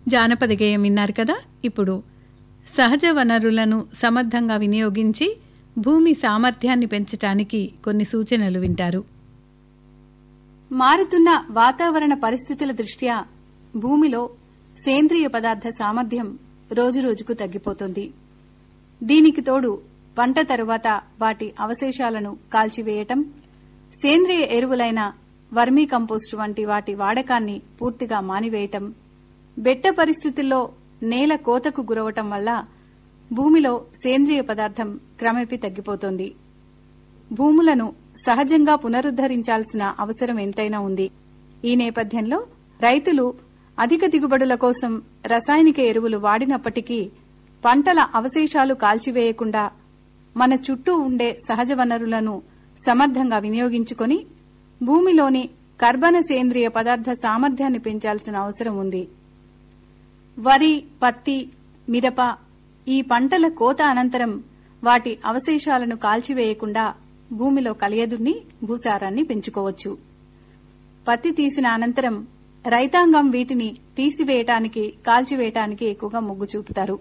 జానపద గేయం విన్నారు కదా ఇప్పుడు సహజ వనరులను సమర్థంగా వినియోగించి భూమి సామర్థ్యాన్ని పెంచటానికి కొన్ని సూచనలు వింటారు మారుతున్న వాతావరణ పరిస్థితుల దృష్ట్యా భూమిలో సేంద్రియ పదార్థ సామర్థ్యం రోజురోజుకు తగ్గిపోతుంది దీనికి తోడు పంట తరువాత వాటి అవశేషాలను కాల్చివేయటం సేంద్రియ ఎరువులైన వర్మీ కంపోస్ట్ వంటి వాటి వాడకాన్ని పూర్తిగా మానివేయటం బెట్ట పరిస్థితుల్లో నేల కోతకు గురవటం వల్ల భూమిలో సేంద్రియ పదార్థం క్రమేపీ తగ్గిపోతోంది భూములను సహజంగా పునరుద్దరించాల్సిన అవసరం ఎంతైనా ఉంది ఈ నేపథ్యంలో రైతులు అధిక దిగుబడుల కోసం రసాయనిక ఎరువులు వాడినప్పటికీ పంటల అవశేషాలు కాల్చివేయకుండా మన చుట్టూ ఉండే సహజ వనరులను సమర్థంగా వినియోగించుకొని భూమిలోని కర్బన సేంద్రియ పదార్థ సామర్థ్యాన్ని పెంచాల్సిన అవసరం ఉంది వరి పత్తి మిరప ఈ పంటల కోత అనంతరం వాటి అవశేషాలను కాల్చివేయకుండా భూమిలో కలియదున్ని భూసారాన్ని పెంచుకోవచ్చు పత్తి తీసిన అనంతరం రైతాంగం వీటిని తీసివేయటానికి కాల్చివేయటానికి ఎక్కువగా మొగ్గు చూపుతారు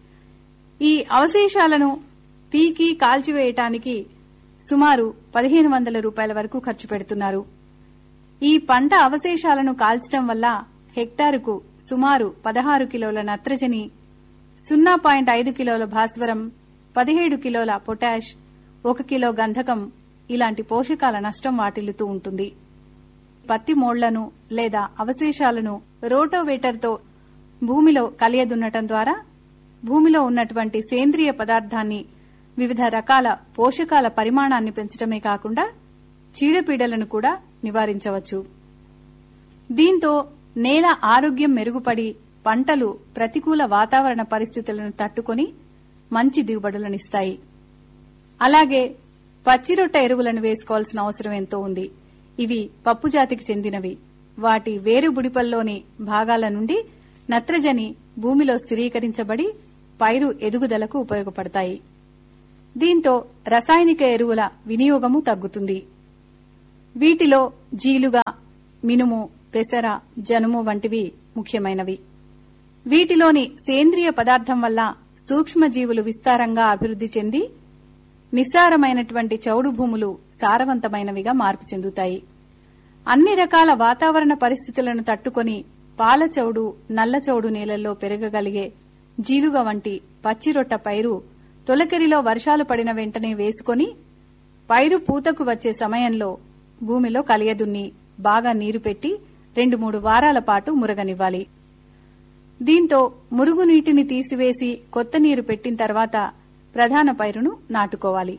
ఈ అవశేషాలను పీకి కాల్చివేయటానికి సుమారు పదిహేను వందల రూపాయల వరకు ఖర్చు పెడుతున్నారు ఈ పంట అవశేషాలను కాల్చడం వల్ల హెక్టారుకు సుమారు పదహారు కిలోల నత్రజని సున్నా పాయింట్ ఐదు కిలోల భాస్వరం పదిహేడు కిలోల పొటాష్ ఒక కిలో గంధకం ఇలాంటి పోషకాల నష్టం వాటిల్లుతూ ఉంటుంది పత్తి మోళ్లను లేదా అవశేషాలను రోటోవేటర్తో భూమిలో కలియదున్నటం ద్వారా భూమిలో ఉన్నటువంటి సేంద్రియ పదార్థాన్ని వివిధ రకాల పోషకాల పరిమాణాన్ని పెంచడమే కాకుండా చీడపీడలను కూడా నివారించవచ్చు దీంతో నేల ఆరోగ్యం మెరుగుపడి పంటలు ప్రతికూల వాతావరణ పరిస్థితులను తట్టుకొని మంచి దిగుబడులనిస్తాయి అలాగే పచ్చిరొట్ట ఎరువులను వేసుకోవాల్సిన అవసరం ఎంతో ఉంది ఇవి పప్పు జాతికి చెందినవి వాటి వేరు బుడిపల్లోని భాగాల నుండి నత్రజని భూమిలో స్థిరీకరించబడి పైరు ఎదుగుదలకు ఉపయోగపడతాయి దీంతో రసాయనిక ఎరువుల వినియోగము తగ్గుతుంది వీటిలో జీలుగా మినుము పెసర జనుము వంటివి ముఖ్యమైనవి వీటిలోని సేంద్రియ పదార్థం వల్ల సూక్ష్మజీవులు విస్తారంగా అభివృద్ది చెంది నిస్సారమైనటువంటి చౌడు భూములు సారవంతమైనవిగా మార్పు చెందుతాయి అన్ని రకాల వాతావరణ పరిస్థితులను తట్టుకొని పాల చౌడు నల్ల చౌడు నేలల్లో పెరగగలిగే జీలుగ వంటి పచ్చిరొట్ట పైరు తొలకరిలో వర్షాలు పడిన వెంటనే వేసుకొని పైరు పూతకు వచ్చే సమయంలో భూమిలో కలియదున్ని బాగా నీరు పెట్టి రెండు మూడు వారాల పాటు మురగనివ్వాలి దీంతో మురుగునీటిని తీసివేసి కొత్త నీరు పెట్టిన తర్వాత ప్రధాన పైరును నాటుకోవాలి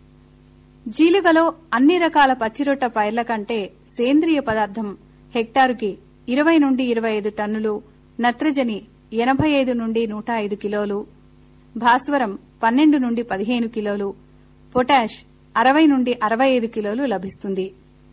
జీలుగలో అన్ని రకాల పచ్చిరొట్ట పైర్ల కంటే సేంద్రియ పదార్థం హెక్టారుకి ఇరవై నుండి ఇరవై ఐదు టన్నులు నత్రజని ఎనభై ఐదు నుండి నూట ఐదు కిలోలు భాస్వరం పన్నెండు నుండి పదిహేను కిలోలు పొటాష్ అరవై నుండి అరవై ఐదు కిలోలు లభిస్తుంది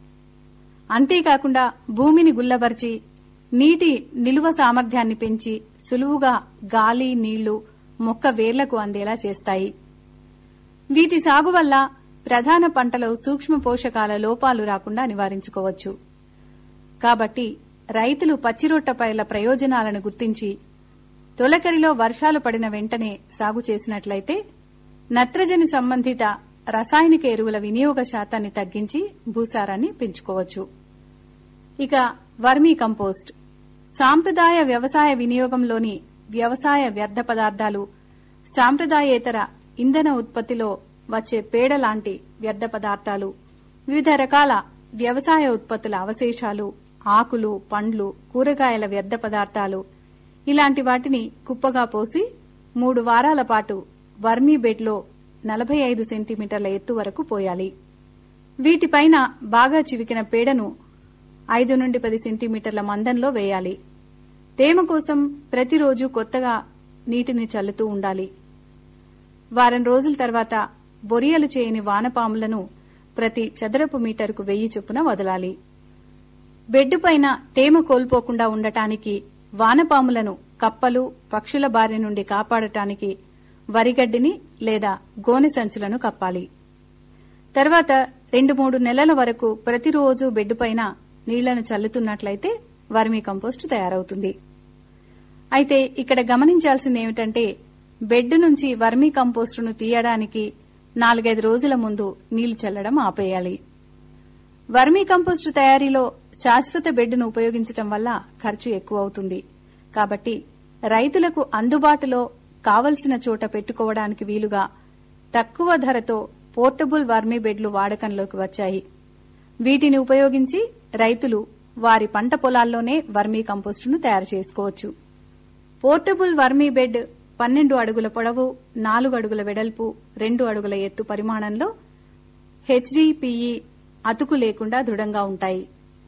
అంతేకాకుండా భూమిని గుల్లబర్చి నీటి నిలువ సామర్థ్యాన్ని పెంచి సులువుగా గాలి నీళ్లు మొక్క వేర్లకు అందేలా చేస్తాయి వీటి సాగు వల్ల ప్రధాన పంటలో సూక్ష్మ పోషకాల లోపాలు రాకుండా నివారించుకోవచ్చు కాబట్టి రైతులు పచ్చిరొట్ట పైర్ల ప్రయోజనాలను గుర్తించి తొలకరిలో వర్షాలు పడిన వెంటనే సాగు చేసినట్లయితే నత్రజని సంబంధిత రసాయనిక ఎరువుల వినియోగ శాతాన్ని తగ్గించి భూసారాన్ని పెంచుకోవచ్చు ఇక వర్మీ కంపోస్ట్ సాంప్రదాయ వ్యవసాయ వినియోగంలోని వ్యవసాయ వ్యర్థ పదార్థాలు సాంప్రదాయేతర ఇంధన ఉత్పత్తిలో వచ్చే పేడ లాంటి వ్యర్థ పదార్థాలు వివిధ రకాల వ్యవసాయ ఉత్పత్తుల అవశేషాలు ఆకులు పండ్లు కూరగాయల వ్యర్థ పదార్థాలు ఇలాంటి వాటిని కుప్పగా పోసి మూడు వారాల పాటు వర్మీ బెడ్లో నలభై ఐదు సెంటీమీటర్ల ఎత్తు వరకు పోయాలి వీటిపైన బాగా చివికిన పేడను ఐదు నుండి పది సెంటీమీటర్ల మందంలో వేయాలి తేమ కోసం ప్రతిరోజు కొత్తగా నీటిని చల్లుతూ ఉండాలి వారం రోజుల తర్వాత బొరియలు చేయని వానపాములను ప్రతి చదరపు మీటరుకు వెయ్యి చొప్పున వదలాలి బెడ్డు పైన తేమ కోల్పోకుండా ఉండటానికి వానపాములను కప్పలు పక్షుల బారి నుండి కాపాడటానికి వరిగడ్డిని లేదా గోనె సంచులను కప్పాలి తర్వాత రెండు మూడు నెలల వరకు ప్రతిరోజు బెడ్డుపైన నీళ్లను చల్లుతున్నట్లయితే వర్మీ కంపోస్ట్ తయారవుతుంది అయితే ఇక్కడ గమనించాల్సింది ఏమిటంటే బెడ్ నుంచి వర్మీ కంపోస్టును తీయడానికి నాలుగైదు రోజుల ముందు నీళ్లు చల్లడం ఆపేయాలి వర్మీ కంపోస్టు తయారీలో శాశ్వత బెడ్డును ఉపయోగించడం వల్ల ఖర్చు ఎక్కువ అవుతుంది కాబట్టి రైతులకు అందుబాటులో కావలసిన చోట పెట్టుకోవడానికి వీలుగా తక్కువ ధరతో పోర్టబుల్ వర్మీ బెడ్లు వాడకంలోకి వచ్చాయి వీటిని ఉపయోగించి రైతులు వారి పంట పొలాల్లోనే వర్మీ కంపోస్టును తయారు చేసుకోవచ్చు పోర్టబుల్ వర్మీ బెడ్ పన్నెండు అడుగుల పొడవు నాలుగు అడుగుల వెడల్పు రెండు అడుగుల ఎత్తు పరిమాణంలో హెచ్డిపిఈ అతుకు లేకుండా దృఢంగా ఉంటాయి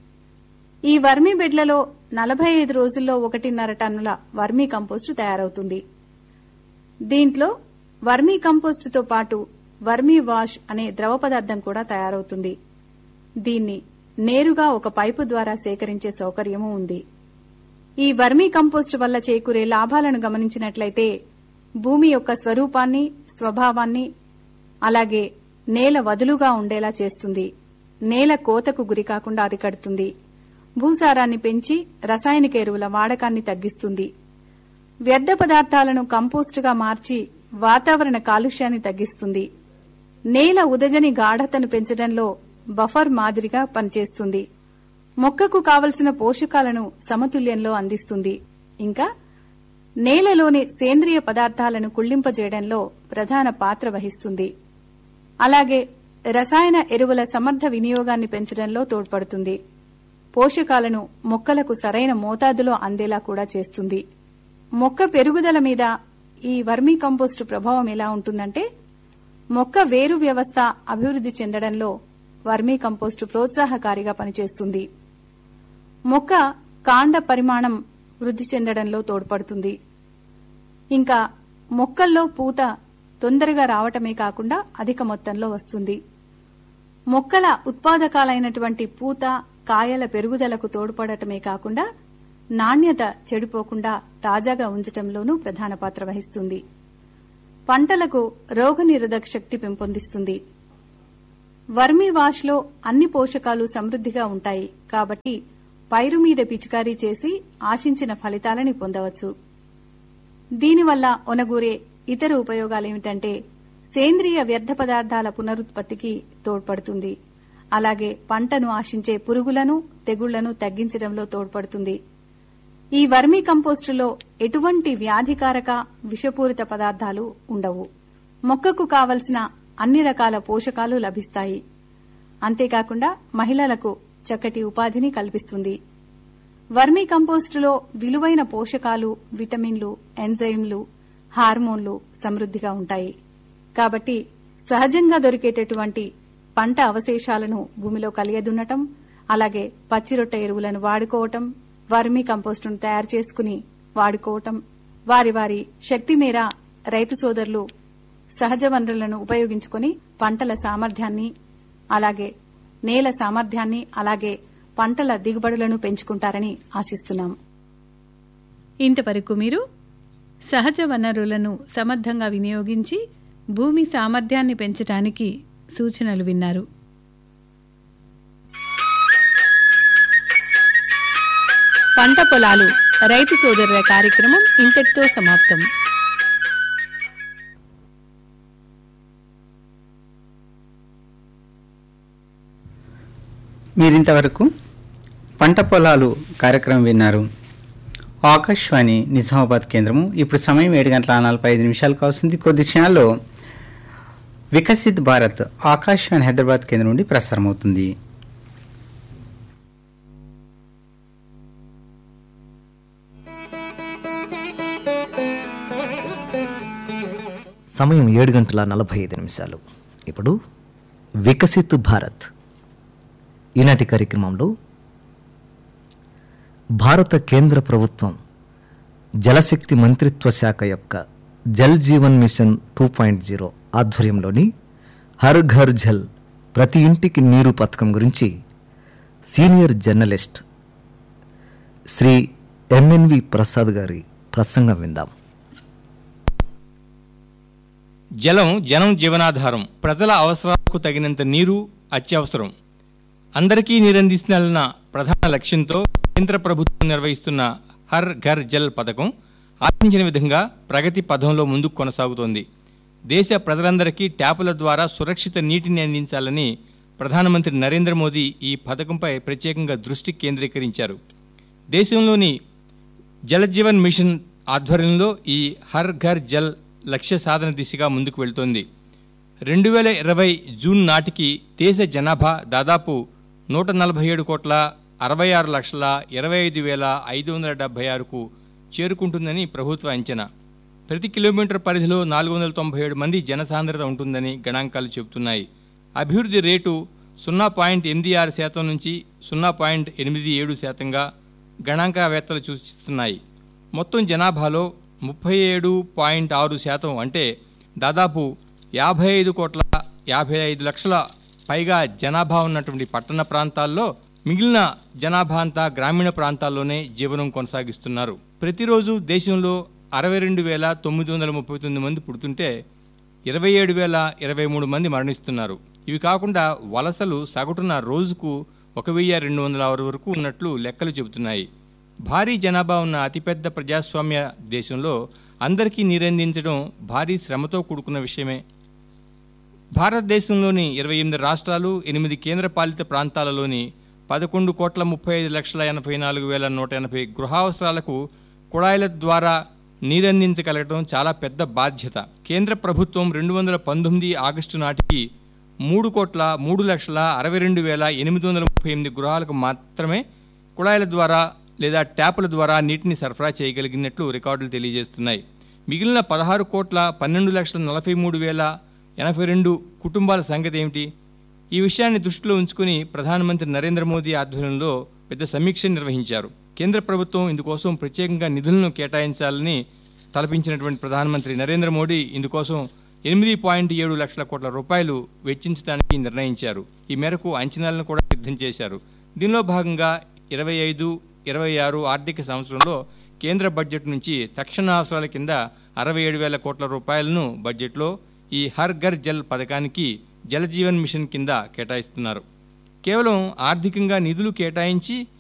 ఈ వర్మీ బెడ్లలో నలభై ఐదు రోజుల్లో ఒకటిన్నర టన్నుల వర్మీ కంపోస్టు తయారవుతుంది దీంట్లో వర్మీ కంపోస్టుతో పాటు వర్మీ వాష్ అనే ద్రవ పదార్థం కూడా తయారవుతుంది దీన్ని నేరుగా ఒక పైపు ద్వారా సేకరించే సౌకర్యమూ ఉంది ఈ వర్మీ కంపోస్టు వల్ల చేకూరే లాభాలను గమనించినట్లయితే భూమి యొక్క స్వరూపాన్ని స్వభావాన్ని అలాగే నేల వదులుగా ఉండేలా చేస్తుంది నేల కోతకు గురికాకుండా అరికడుతుంది భూసారాన్ని పెంచి రసాయనిక ఎరువుల వాడకాన్ని తగ్గిస్తుంది వ్యర్థ పదార్థాలను కంపోస్టుగా మార్చి వాతావరణ కాలుష్యాన్ని తగ్గిస్తుంది నేల ఉదజని గాఢతను పెంచడంలో బఫర్ మాదిరిగా పనిచేస్తుంది మొక్కకు కావలసిన పోషకాలను సమతుల్యంలో అందిస్తుంది ఇంకా నేలలోని సేంద్రియ పదార్థాలను కుళ్లింపజేయడంలో ప్రధాన పాత్ర వహిస్తుంది అలాగే రసాయన ఎరువుల సమర్థ వినియోగాన్ని పెంచడంలో తోడ్పడుతుంది పోషకాలను మొక్కలకు సరైన మోతాదులో అందేలా కూడా చేస్తుంది మొక్క పెరుగుదల మీద ఈ వర్మీ కంపోస్టు ప్రభావం ఎలా ఉంటుందంటే మొక్క వేరు వ్యవస్థ అభివృద్ది చెందడంలో వర్మీ కంపోస్టు ప్రోత్సాహకారిగా పనిచేస్తుంది మొక్క కాండ పరిమాణం వృద్ధి చెందడంలో తోడ్పడుతుంది ఇంకా మొక్కల్లో పూత తొందరగా రావటమే కాకుండా అధిక మొత్తంలో వస్తుంది మొక్కల ఉత్పాదకాలైనటువంటి పూత కాయల పెరుగుదలకు తోడ్పడటమే కాకుండా నాణ్యత చెడిపోకుండా తాజాగా ఉంచటంలోనూ ప్రధాన పాత్ర వహిస్తుంది పంటలకు రోగనిరోధక శక్తి పెంపొందిస్తుంది వర్మీ వాష్లో అన్ని పోషకాలు సమృద్దిగా ఉంటాయి కాబట్టి పైరు మీద పిచికారీ చేసి ఆశించిన ఫలితాలని పొందవచ్చు దీనివల్ల ఒనగూరే ఇతర ఉపయోగాలేమిటంటే సేంద్రియ వ్యర్థ పదార్థాల పునరుత్పత్తికి తోడ్పడుతుంది అలాగే పంటను ఆశించే పురుగులను తెగుళ్లను తగ్గించడంలో తోడ్పడుతుంది ఈ వర్మీ కంపోస్టులో ఎటువంటి వ్యాధికారక విషపూరిత పదార్థాలు ఉండవు మొక్కకు కావలసిన అన్ని రకాల పోషకాలు లభిస్తాయి అంతేకాకుండా మహిళలకు చక్కటి ఉపాధిని కల్పిస్తుంది వర్మీ కంపోస్టులో విలువైన పోషకాలు విటమిన్లు ఎంజైమ్లు హార్మోన్లు సమృద్దిగా ఉంటాయి కాబట్టి సహజంగా దొరికేటటువంటి పంట అవశేషాలను భూమిలో కలియదున్నటం అలాగే పచ్చిరొట్ట ఎరువులను వాడుకోవటం వర్మీ కంపోస్టును తయారు చేసుకుని వాడుకోవటం వారి వారి శక్తి మేర రైతు సోదరులు సహజ వనరులను ఉపయోగించుకొని పంటల సామర్థ్యాన్ని అలాగే నేల సామర్థ్యాన్ని అలాగే పంటల దిగుబడులను పెంచుకుంటారని ఆశిస్తున్నాం ఇంతవరకు మీరు సహజ వనరులను సమర్థంగా వినియోగించి భూమి సామర్థ్యాన్ని పెంచడానికి సూచనలు విన్నారు పంట పొలాలు రైతు సోదరుల కార్యక్రమం ఇంతటితో సమాప్తం మీరింతవరకు పంట పొలాలు కార్యక్రమం విన్నారు ఆకాశవాణి నిజామాబాద్ కేంద్రము ఇప్పుడు సమయం ఏడు గంటల నలభై ఐదు నిమిషాలు కావస్తుంది కొద్ది క్షణాల్లో వికసిత్ భారత్ ఆకాశవాణి హైదరాబాద్ కేంద్రం నుండి ప్రసారం అవుతుంది సమయం ఏడు గంటల నలభై ఐదు నిమిషాలు ఇప్పుడు వికసిత్ భారత్ ఈనాటి కార్యక్రమంలో భారత కేంద్ర ప్రభుత్వం జలశక్తి మంత్రిత్వ శాఖ యొక్క Jal Jeevan mission two point zero ఆధ్వర్యంలోని హర్ ఘర్ జల్ ప్రతి ఇంటికి నీరు పథకం గురించి సీనియర్ జర్నలిస్ట్ శ్రీ ఎంఎన్వి ప్రసాద్ గారి ప్రసంగం విందాం జలం జనం జీవనాధారం ప్రజల అవసరాలకు తగినంత నీరు అత్యవసరం అందరికీ నీరందిస్తున్న ప్రధాన లక్ష్యంతో కేంద్ర ప్రభుత్వం నిర్వహిస్తున్న హర్ ఘర్ జల్ పథకం ఆశించిన విధంగా ప్రగతి పథంలో ముందుకు కొనసాగుతోంది దేశ ప్రజలందరికీ ట్యాపుల ద్వారా సురక్షిత నీటిని అందించాలని ప్రధానమంత్రి నరేంద్ర మోదీ ఈ పథకంపై ప్రత్యేకంగా దృష్టి కేంద్రీకరించారు దేశంలోని జలజీవన్ మిషన్ ఆధ్వర్యంలో ఈ హర్ ఘర్ జల్ లక్ష్య సాధన దిశగా ముందుకు వెళ్తోంది రెండు వేల ఇరవై జూన్ నాటికి దేశ జనాభా దాదాపు నూట నలభై ఏడు కోట్ల అరవై ఆరు లక్షల ఇరవై ఐదు వేల ఐదు వందల డెబ్బై ఆరుకు చేరుకుంటుందని ప్రభుత్వ అంచనా ప్రతి కిలోమీటర్ పరిధిలో నాలుగు వందల తొంభై ఏడు మంది జనసాంద్రత ఉంటుందని గణాంకాలు చెబుతున్నాయి అభివృద్ధి రేటు సున్నా పాయింట్ ఎనిమిది ఆరు శాతం నుంచి సున్నా పాయింట్ ఎనిమిది ఏడు శాతంగా గణాంకవేత్తలు సూచిస్తున్నాయి మొత్తం జనాభాలో ముప్పై ఏడు పాయింట్ ఆరు శాతం అంటే దాదాపు యాభై ఐదు కోట్ల యాభై ఐదు లక్షల పైగా జనాభా ఉన్నటువంటి పట్టణ ప్రాంతాల్లో మిగిలిన జనాభా అంతా గ్రామీణ ప్రాంతాల్లోనే జీవనం కొనసాగిస్తున్నారు ప్రతిరోజు దేశంలో అరవై రెండు వేల తొమ్మిది వందల ముప్పై తొమ్మిది మంది పుడుతుంటే ఇరవై ఏడు వేల ఇరవై మూడు మంది మరణిస్తున్నారు ఇవి కాకుండా వలసలు సగటున రోజుకు ఒక వెయ్యి రెండు వందల ఆరు వరకు ఉన్నట్లు లెక్కలు చెబుతున్నాయి భారీ జనాభా ఉన్న అతిపెద్ద ప్రజాస్వామ్య దేశంలో అందరికీ నీరందించడం భారీ శ్రమతో కూడుకున్న విషయమే భారతదేశంలోని ఇరవై ఎనిమిది రాష్ట్రాలు ఎనిమిది కేంద్రపాలిత ప్రాంతాలలోని పదకొండు కోట్ల ముప్పై ఐదు లక్షల ఎనభై నాలుగు వేల నూట ఎనభై గృహావసరాలకు కుళాయిల ద్వారా నీరందించగలగడం చాలా పెద్ద బాధ్యత కేంద్ర ప్రభుత్వం రెండు వందల పంతొమ్మిది ఆగస్టు నాటికి మూడు కోట్ల మూడు లక్షల అరవై రెండు వేల ఎనిమిది వందల ముప్పై ఎనిమిది గృహాలకు మాత్రమే కుళాయిల ద్వారా లేదా ట్యాపుల ద్వారా నీటిని సరఫరా చేయగలిగినట్లు రికార్డులు తెలియజేస్తున్నాయి మిగిలిన పదహారు కోట్ల పన్నెండు లక్షల నలభై మూడు వేల ఎనభై రెండు కుటుంబాల సంగతి ఏమిటి ఈ విషయాన్ని దృష్టిలో ఉంచుకుని ప్రధానమంత్రి నరేంద్ర మోదీ ఆధ్వర్యంలో పెద్ద సమీక్ష నిర్వహించారు కేంద్ర ప్రభుత్వం ఇందుకోసం ప్రత్యేకంగా నిధులను కేటాయించాలని తలపించినటువంటి ప్రధానమంత్రి నరేంద్ర మోడీ ఇందుకోసం ఎనిమిది పాయింట్ ఏడు లక్షల కోట్ల రూపాయలు వెచ్చించడానికి నిర్ణయించారు ఈ మేరకు అంచనాలను కూడా సిద్ధం చేశారు దీనిలో భాగంగా ఇరవై ఐదు ఇరవై ఆరు ఆర్థిక సంవత్సరంలో కేంద్ర బడ్జెట్ నుంచి తక్షణ అవసరాల కింద అరవై ఏడు వేల కోట్ల రూపాయలను బడ్జెట్లో ఈ హర్ ఘర్ జల్ పథకానికి జలజీవన్ మిషన్ కింద కేటాయిస్తున్నారు కేవలం ఆర్థికంగా నిధులు కేటాయించి